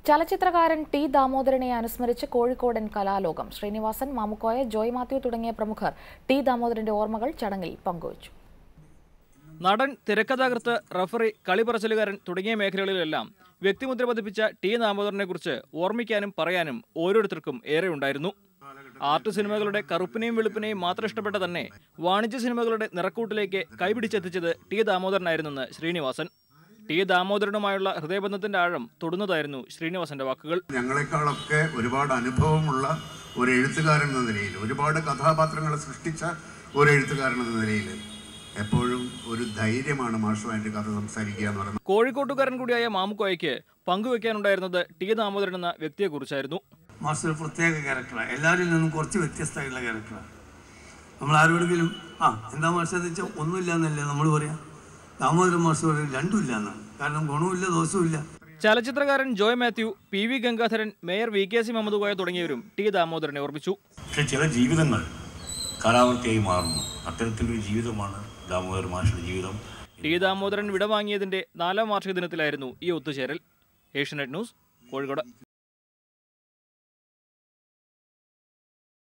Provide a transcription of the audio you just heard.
ചലച്ചിത്രകാരൻ T ദാമോദരനെ അനുസ്മരിച്ച് കോഴിക്കോടൻ കലാലോകം ശ്രീനിവാസൻ മാമുക്കോയ ജോയ് മാത്യു തുടങ്ങിയ പ്രമുഖർ ടി ദാമോദരന്റെ ഓർമ്മകൾ ചടങ്ങിൽ പങ്കുവച്ചു നടൻ തിരക്കഥാകൃത്ത് റഫറി കളിപ്പറച്ചിലുകാരൻ തുടങ്ങിയ മേഖലകളിലെല്ലാം വ്യക്തിമുദ്ര പതിപ്പിച്ച ടി ദാമോദരനെ കുറിച്ച് ഓർമ്മിക്കാനും പറയാനും ഓരോരുത്തർക്കും ഏറെ ഉണ്ടായിരുന്നു ആർട്ട് സിനിമകളുടെ കറുപ്പിനെയും വെളുപ്പിനെയും മാത്രം ഇഷ്ടപ്പെട്ട തന്നെ വാണിജ്യ സിനിമകളുടെ നിറക്കൂട്ടിലേക്ക് കൈപിടിച്ചെത്തിച്ചത് ടി ദാമോദരനായിരുന്നെന്ന് ശ്രീനിവാസൻ ടി ദാമോദരനുമായുള്ള ഹൃദയബന്ധത്തിന്റെ ആഴം തൊടുന്നതായിരുന്നു ശ്രീനിവാസന്റെ വാക്കുകൾ ഞങ്ങളെക്കാളൊക്കെ ഒരുപാട് അനുഭവമുള്ള ഒരു എഴുത്തുകാരൻ എന്ന നിലയിൽ ഒരുപാട് കഥാപാത്രങ്ങളെ സൃഷ്ടിച്ച ഒരു എഴുത്തുകാരൻ എന്ന നിലയിൽ എപ്പോഴും ഒരു ധൈര്യമാണ് മാഷുമായിട്ട് കഥ സംസാരിക്കുക എന്ന് പറയുന്നത് കോഴിക്കോട്ടുകാരൻ കൂടിയായ മാമുക്കോയ്ക്ക് പങ്കുവെക്കാനുണ്ടായിരുന്നത് ടി ദാമോദരൻ എന്ന വ്യക്തിയെക്കുറിച്ചായിരുന്നു മാസ്റ്റർ ഒരു പ്രത്യേക ക്യാരക്ടറാണ് എല്ലാവരിൽ നിന്നും കുറച്ച് വ്യത്യസ്തമായിട്ടുള്ള ക്യാരക്ടറാണ് നമ്മൾ ആരോടെങ്കിലും ആ എന്താ മാസ്റ്റർ എന്ന് വെച്ചാൽ ഒന്നുമില്ല എന്നല്ലേ നമ്മൾ പറയാം ദാമോദരൻ മാസ്റ്റർ പറയും രണ്ടുമില്ല എന്നാണ് കാരണം ഗുണവുമില്ല ദോഷവുമില്ല ചലച്ചിത്രകാരൻ Joy Mathew P V Gangadharan mayor V K C Muhammad Koya തുടങ്ങിയവരും ടി ദാമോദരനെ ഓർമ്മിച്ചു പക്ഷെ ചില ജീവിതങ്ങൾ കാലാവധിയായി മാറുന്നു അത്തരത്തിലൊരു ജീവിതമാണ് ദാമോദർ മാഷിന്റെ ജീവിതം ടി ദാമോദരൻ വിടവാങ്ങിയതിന്റെ നാലാം വാർഷിക ദിനത്തിലായിരുന്നു ഈ ഒത്തുചേരൽ ഏഷ്യനെറ്റ് ന്യൂസ് കോഴിക്കോട്